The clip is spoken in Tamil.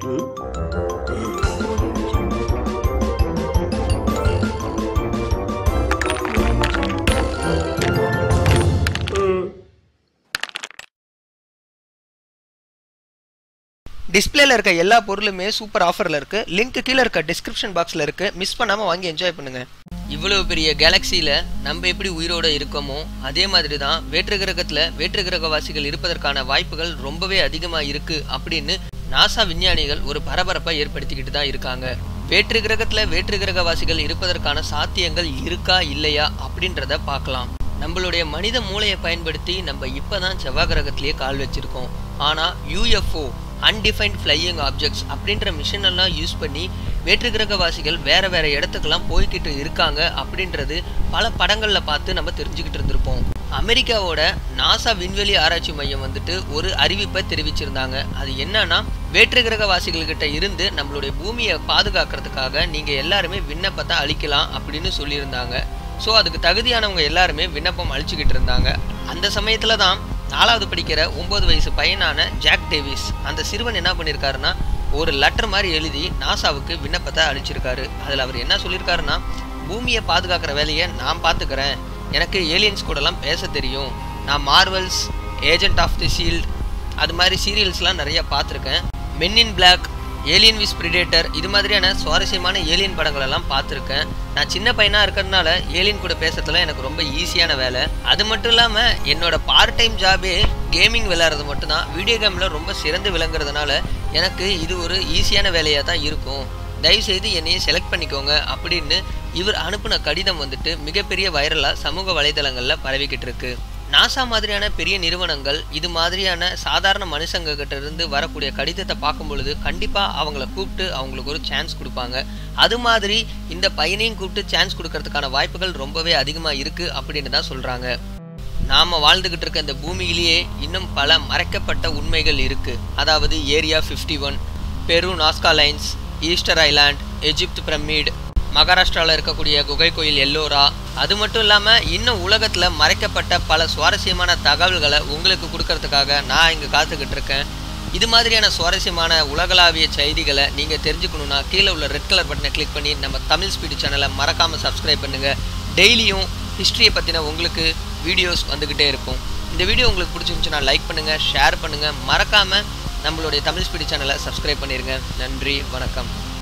டிஸ்பிளேல இருக்க எல்லா பொருளுமே சூப்பர் ஆஃபர்ல இருக்கு லிங்க் கீழே இருக்க டிஸ்கிரிப்ஷன் பாக்ஸ்ல இருக்கு மிஸ் பண்ணாம வாங்கி என்ஜாய் பண்ணுங்க இவ்வளவு பெரிய கேலக்சியில நம்ம எப்படி உயிரோட இருக்கோமோ அதே மாதிரி தான் வேற்று கிரகத்துல வேற்று கிரகவாசிகள் இருப்பதற்கான வாய்ப்புகள் ரொம்பவே அதிகமா இருக்கு அப்படின்னு நாசா விஞ்ஞானிகள் ஒரு பரபரப்பை ஏற்படுத்திக்கிட்டு தான் இருக்காங்க வேற்று கிரகத்துல வேற்று கிரகவாசிகள் இருப்பதற்கான சாத்தியங்கள் இருக்கா இல்லையா அப்படின்றத பார்க்கலாம் நம்மளுடைய மனித மூளையை பயன்படுத்தி நம்ம இப்பதான் செவ்வாய் கிரகத்திலேயே கால் வச்சிருக்கோம் ஆனா யூஎஃப்ஓ அன்டிஃபைன்ட் ஃப்ளையிங் ஆப்ஜெக்ட்ஸ் அப்படின்ற மிஷின் எல்லாம் யூஸ் பண்ணி வேற்று கிரகவாசிகள் வேற வேற இடத்துக்கெல்லாம் போய்கிட்டு இருக்காங்க அப்படின்றது பல படங்கள்ல பார்த்து நம்ம தெரிஞ்சுக்கிட்டு இருந்திருப்போம் அமெரிக்காவோட நாசா விண்வெளி ஆராய்ச்சி மையம் வந்துட்டு ஒரு அறிவிப்பை தெரிவிச்சிருந்தாங்க அது என்னன்னா வேற்று கிரகவாசிகள்கிட்ட இருந்து நம்மளுடைய பூமியை பாதுகாக்கிறதுக்காக நீங்க எல்லாருமே விண்ணப்பத்தை அளிக்கலாம் அப்படின்னு சொல்லியிருந்தாங்க ஸோ அதுக்கு தகுதியானவங்க எல்லாருமே விண்ணப்பம் அழிச்சுக்கிட்டு இருந்தாங்க அந்த சமயத்துல தான் நாலாவது படிக்கிற ஒன்பது வயசு பையனான ஜாக் டேவிஸ் அந்த சிறுவன் என்ன பண்ணியிருக்காருன்னா ஒரு லெட்டர் மாதிரி எழுதி நாசாவுக்கு விண்ணப்பத்தை அளிச்சிருக்காரு அதில் அவர் என்ன சொல்லியிருக்காருன்னா பூமியை பாதுகாக்கிற வேலையை நான் பார்த்துக்கிறேன் எனக்கு ஏலியன்ஸ் கூடலாம் பேச தெரியும் நான் Marvel's agent of the SHIELD அது மாதிரி சீரியல்ஸ்லாம் நிறைய பார்த்துருக்கேன் Men in Black Alien vs Predator இது மாதிரியான சுவாரஸ்யமான ஏலியன் படங்கள் எல்லாம் பார்த்துருக்கேன் நான் சின்ன பையனாக இருக்கிறதுனால ஏலியன் கூட பேசுறதுல எனக்கு ரொம்ப ஈஸியான வேலை அது மட்டும் இல்லாமல் என்னோட பார்ட் டைம் ஜாபே கேமிங் விளையாடுறது மட்டும்தான் வீடியோ கேமில் ரொம்ப சிறந்து விளங்குறதுனால எனக்கு இது ஒரு ஈஸியான வேலையாக தான் இருக்கும் தயவுசெய்து என்னையே செலக்ட் பண்ணிக்கோங்க அப்படின்னு இவர் அனுப்பின கடிதம் வந்துட்டு மிகப்பெரிய வைரலாக சமூக வலைதளங்களில் பரவிக்கிட்டு இருக்கு நாசா மாதிரியான பெரிய நிறுவனங்கள் இது மாதிரியான சாதாரண மனுஷங்க கிட்ட இருந்து வரக்கூடிய கடிதத்தை பார்க்கும் பொழுது கண்டிப்பாக அவங்கள கூப்பிட்டு அவங்களுக்கு ஒரு சான்ஸ் கொடுப்பாங்க அது மாதிரி இந்த பையனையும் கூப்பிட்டு சான்ஸ் கொடுக்கறதுக்கான வாய்ப்புகள் ரொம்பவே அதிகமாக இருக்குது அப்படின்னு தான் சொல்கிறாங்க நாம் வாழ்ந்துக்கிட்டு இருக்க இந்த பூமியிலேயே இன்னும் பல மறைக்கப்பட்ட உண்மைகள் இருக்குது அதாவது area fifty one Peru Nazca Lines Easter Island Egypt pyramid மகாராஷ்டிராவில் இருக்கக்கூடிய குகை கோயில் எல்லோரா அது மட்டும் இல்லாமல் இன்னும் உலகத்தில் மறைக்கப்பட்ட பல சுவாரஸ்யமான தகவல்களை உங்களுக்கு கொடுக்கறதுக்காக நான் இங்கே காத்துக்கிட்டு இருக்கேன் இது மாதிரியான சுவாரஸ்யமான உலகளாவிய செய்திகளை நீங்கள் தெரிஞ்சுக்கணுன்னா கீழே உள்ள ரெட் கலர் பட்டனை கிளிக் பண்ணி நம்ம தமிழ் ஸ்பீடு சேனலை மறக்காமல் சப்ஸ்கிரைப் பண்ணுங்கள் டெய்லியும் ஹிஸ்ட்ரியை பற்றின உங்களுக்கு வீடியோஸ் வந்துக்கிட்டே இருக்கும் இந்த வீடியோ உங்களுக்கு பிடிச்சிருந்துச்சுன்னா லைக் பண்ணுங்கள் ஷேர் பண்ணுங்கள் மறக்காமல் நம்மளுடைய தமிழ் ஸ்பீடு சேனலை சப்ஸ்கிரைப் பண்ணிடுங்க நன்றி வணக்கம்